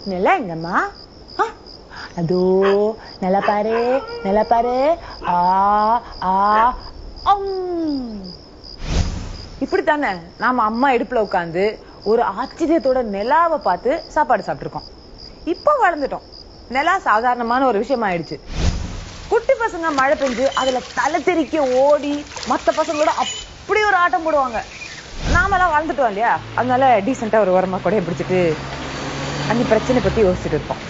நிலா எங்கம்மா ஆ, அதோ நிலா பாரு நிலா பாரு ஆ ஆ அம். இப்படித்தானே நாம அம்மா இடுப்புல உட்காந்து ஒரு ஆச்சரியத்தோட நிலாவை பார்த்து சாப்பாடு சாப்பிட்டுருக்கோம் இப்போ வளர்ந்துட்டோம் நிலா சாதாரணமான ஒரு விஷயம் ஆயிடுச்சு குட்டி பசங்க மழை பெஞ்சு அதுல தலை தெறிக்க ஓடி மத்த பசங்களோட அப்படி ஒரு ஆட்டம் போடுவாங்க நாமெல்லாம் வளர்ந்துட்டோம் இல்லையா அதனால டீசெண்டா ஒரு ஓரமா கொடைய பிடிச்சிட்டு அந்த பிரச்சனை பத்தி யோசிச்சுட்டு இருப்போம்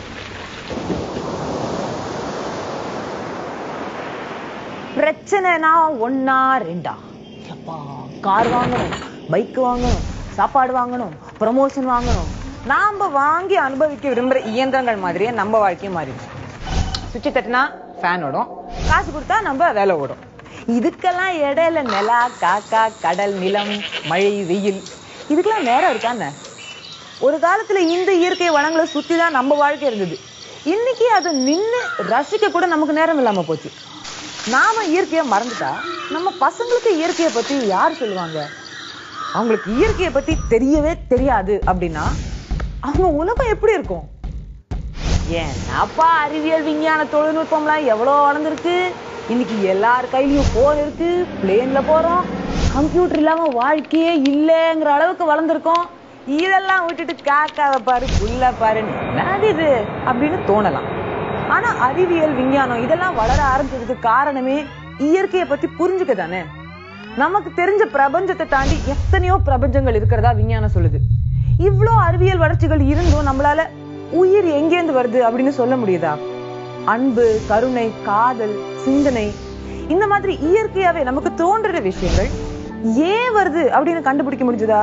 பிரச்சனைனா ஒன்னா ரெண்டா எப்பா கார் வாங்கணும் பைக் வாங்கணும் சாப்பாடு வாங்கணும் ப்ரமோஷன் வாங்கணும் நாம வாங்கி அனுபவிக்க விரும்புற இயந்திரங்கள் மாதிரியே நம்ம வாழ்க்கையும் மாறிடுச்சு சுவிட்ச் தட்டினா ஃபேன் ஓடும் காசு கொடுத்தா நம்ம வேலை ஓடும் இதுக்கெல்லாம் இடையில நிலா காக்கா கடல் நிலம் மழை வெயில் இதுக்கெல்லாம் நேரம் இருக்கான்னு ஒரு காலத்துல இந்த இயற்கை வளங்களை சுத்தி தான் நம்ம வாழ்க்கை இருந்தது இன்னைக்கு அது நின்னு ரசிக்க கூட நமக்கு நேரம் இல்லாம போச்சு நாம இயற்கையை மறந்துட்டா நம்ம பசங்களுக்கு இயற்கையை பத்தி யார் சொல்லுவாங்க அவங்களுக்கு இயற்கையை பத்தி தெரியவே தெரியாது அப்படின்னா அவங்க உலகம் எப்படி இருக்கும் ஏன்னாப்பா அறிவியல் விஞ்ஞான தொழில்நுட்பம்லாம் எவ்வளவு வளர்ந்துருக்கு இன்னைக்கு எல்லார் கையிலயும் போன் இருக்கு பிளேன்ல போறோம் கம்ப்யூட்டர் இல்லாம வாழ்க்கையே இல்லைங்கிற அளவுக்கு வளர்ந்துருக்கோம் இதெல்லாம் விட்டுட்டு காக்காவை பாரு புல்ல பாரு என்னது இது அப்படின்னு தோணலாம் ஆனா அறிவியல் விஞ்ஞானம் இதெல்லாம் வளர ஆரம்பிச்சதுக்கு காரணமே இயற்கையை பத்தி புரிஞ்சுக்க தானே நமக்கு தெரிஞ்ச பிரபஞ்சத்தை தாண்டி எத்தனையோ பிரபஞ்சங்கள் இருக்கிறதா விஞ்ஞானம் சொல்லுது இவ்ளோ அறிவியல் வளர்ச்சிகள் இருந்தும் நம்மளால உயிர் எங்கேந்து வருது அப்படின்னு சொல்ல முடியுதா அன்பு கருணை காதல் சிந்தனை இந்த மாதிரி இயற்கையாவே நமக்கு தோன்றுற விஷயங்கள் ஏன் வருது அப்படின்னு கண்டுபிடிக்க முடிஞ்சதா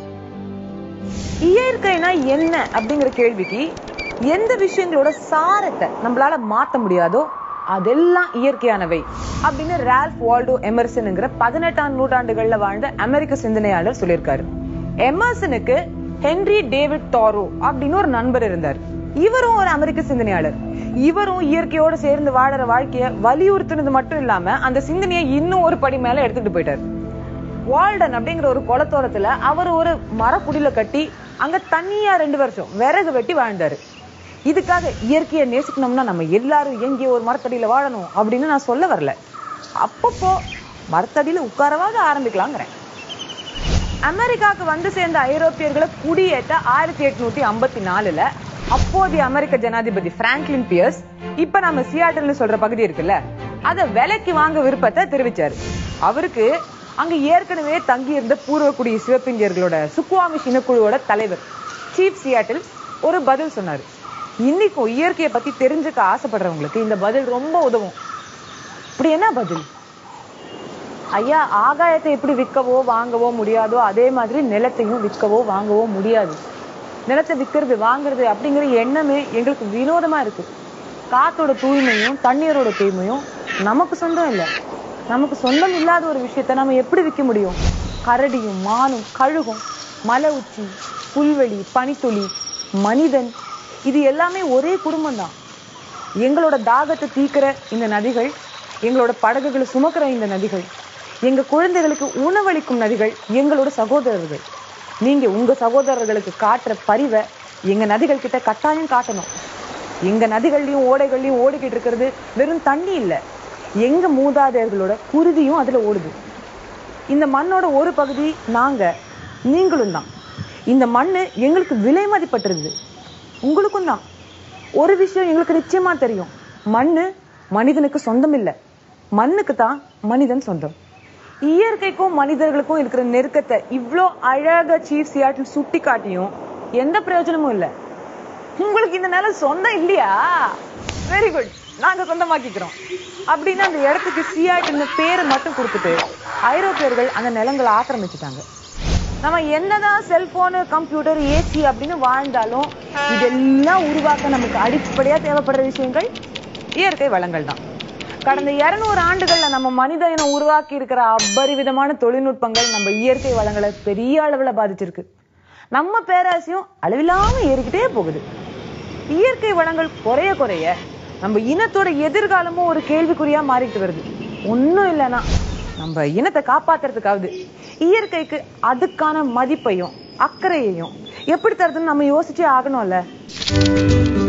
இயற்கைனா என்ன அப்படிங்கிற கேள்விக்கு எந்த விஷயங்களோட சாரத்தை நம்மளால மாத்த முடியாதோ அதெல்லாம் இயற்கையானவை அப்படின்னு ரால்ஃப் வால்டோ எமர்சன்ங்கிற பதினெட்டாம் நூற்றாண்டுகள்ல வாழ்ந்த அமெரிக்க சிந்தனையாளர் சொல்லியிருக்காரு எமர்சனுக்கு ஹென்ரி டேவிட் டாரோ அப்படின்னு ஒரு நண்பர் இருந்தார் இவரும் ஒரு அமெரிக்க சிந்தனையாளர் இவரும் இயற்கையோட சேர்ந்து வாழற வாழ்க்கைய வலியுறுத்தினது மட்டும் இல்லாம அந்த சிந்தனையை இன்னும் ஒரு படி மேல எடுத்துட்டு போயிட்டாரு வால்டன் அப்படிங்கிற ஒரு குளத்தோரத்துல அவர் ஒரு மரக்குடில கட்டி அங்க தனியா ரெண்டு வருஷம் விறகு வெட்டி வாழ்ந்தாரு இதுக்காக இயற்கையை நேசிக்கணும்னா நம்ம எல்லாரும் எங்கேயோ ஒரு மரத்தடியில வாழணும் அப்படின்னு நான் சொல்ல வரல அப்பப்போ மரத்தடியில உட்காரவாக ஆரம்பிக்கலாங்கிறேன் அமெரிக்காவுக்கு வந்து சேர்ந்த ஐரோப்பியர்களை குடியேற்ற ஆயிரத்தி எட்நூத்தி ஐம்பத்தி நாலுல அப்போதைய அமெரிக்க ஜனாதிபதி பிராங்க்லின் பியர்ஸ் இப்ப நம்ம சியாட்டல்னு சொல்ற பகுதி இருக்குல்ல அத விலைக்கு வாங்க விருப்பத்தை தெரிவிச்சாரு அவருக்கு அங்க ஏற்கனவே தங்கி இருந்த பூர்வக்குடி சிவப்பிந்தியர்களோட சுக்குவாமிஷ் இனக்குழுவோட தலைவர் சீஃப் சியாட்டில் ஒரு பதில் சொன்னாரு இன்னைக்கும் இயற்கையை பத்தி தெரிஞ்சுக்க ஆசைப்படுறவங்களுக்கு இந்த பதில் ரொம்ப உதவும் இப்படி என்ன பதில் ஐயா ஆகாயத்தை எப்படி விற்கவோ வாங்கவோ முடியாதோ அதே மாதிரி நிலத்தையும் விற்கவோ வாங்கவோ முடியாது நிலத்தை விற்கிறது வாங்குறது அப்படிங்கிற எண்ணமே எங்களுக்கு வினோதமா இருக்கு காத்தோட தூய்மையும் தண்ணீரோட தூய்மையும் நமக்கு சொந்தம் இல்லை நமக்கு சொந்தம் இல்லாத ஒரு விஷயத்த நம்ம எப்படி விற்க முடியும் கரடியும் மானும் கழுகும் மலை உச்சி புல்வெளி பனித்துளி மனிதன் இது எல்லாமே ஒரே குடும்பம் தான் எங்களோட தாகத்தை தீக்கிற இந்த நதிகள் எங்களோட படகுகளை சுமக்கிற இந்த நதிகள் எங்க குழந்தைகளுக்கு உணவளிக்கும் நதிகள் எங்களோட சகோதரர்கள் நீங்க உங்க சகோதரர்களுக்கு காட்டுற பரிவை எங்க நதிகள் கிட்ட கட்டாயம் காட்டணும் எங்க நதிகள்லயும் ஓடைகள்லயும் ஓடிக்கிட்டு இருக்கிறது வெறும் தண்ணி இல்ல எங்க மூதாதையர்களோட குருதியும் அதுல ஓடுது இந்த மண்ணோட ஒரு பகுதி நாங்க நீங்களும் தான் இந்த மண்ணு எங்களுக்கு விலை மதிப்பட்டிருது உங்களுக்கும் தான் ஒரு விஷயம் எங்களுக்கு நிச்சயமா தெரியும் மண்ணு மனிதனுக்கு சொந்தம் இல்ல மண்ணுக்கு தான் மனிதன் சொந்தம் இயற்கைக்கும் மனிதர்களுக்கும் இருக்கிற நெருக்கத்தை இவ்ளோ அழகா சீஃப் சியாட்டில் சுட்டி காட்டியும் எந்த பிரயோஜனமும் இல்ல உங்களுக்கு இந்த நிலம் சொந்தம் இல்லையா வெரி குட் நாங்க சொந்தமாக்கிக்கிறோம் அப்படின்னு அந்த இடத்துக்கு சியாட்டில்னு பேரை மட்டும் கொடுத்துட்டு ஐரோப்பியர்கள் அந்த நிலங்களை ஆக்கிரமிச்சுட்டாங்க நம்ம என்னதான் செல்போனு கம்ப்யூட்டர் ஏசி அப்படின்னு வாழ்ந்தாலும் இதெல்லாம் உருவாக்க நமக்கு அடிப்படையா தேவைப்படுற விஷயங்கள் இயற்கை வளங்கள் தான் கடந்த இருநூறு ஆண்டுகள்ல நம்ம மனித இனம் உருவாக்கி இருக்கிற அபரிவிதமான தொழில்நுட்பங்கள் நம்ம இயற்கை வளங்களை பெரிய அளவுல பாதிச்சிருக்கு நம்ம பேராசையும் அளவில்லாம ஏறிக்கிட்டே போகுது இயற்கை வளங்கள் குறைய குறைய நம்ம இனத்தோட எதிர்காலமும் ஒரு கேள்விக்குறியா மாறிட்டு வருது ஒண்ணும் இல்லைன்னா நம்ம இனத்தை காப்பாத்துறதுக்காவது இயற்கைக்கு அதுக்கான மதிப்பையும் அக்கறையையும் எப்படி தருதுன்னு நம்ம யோசிச்சே ஆகணும்ல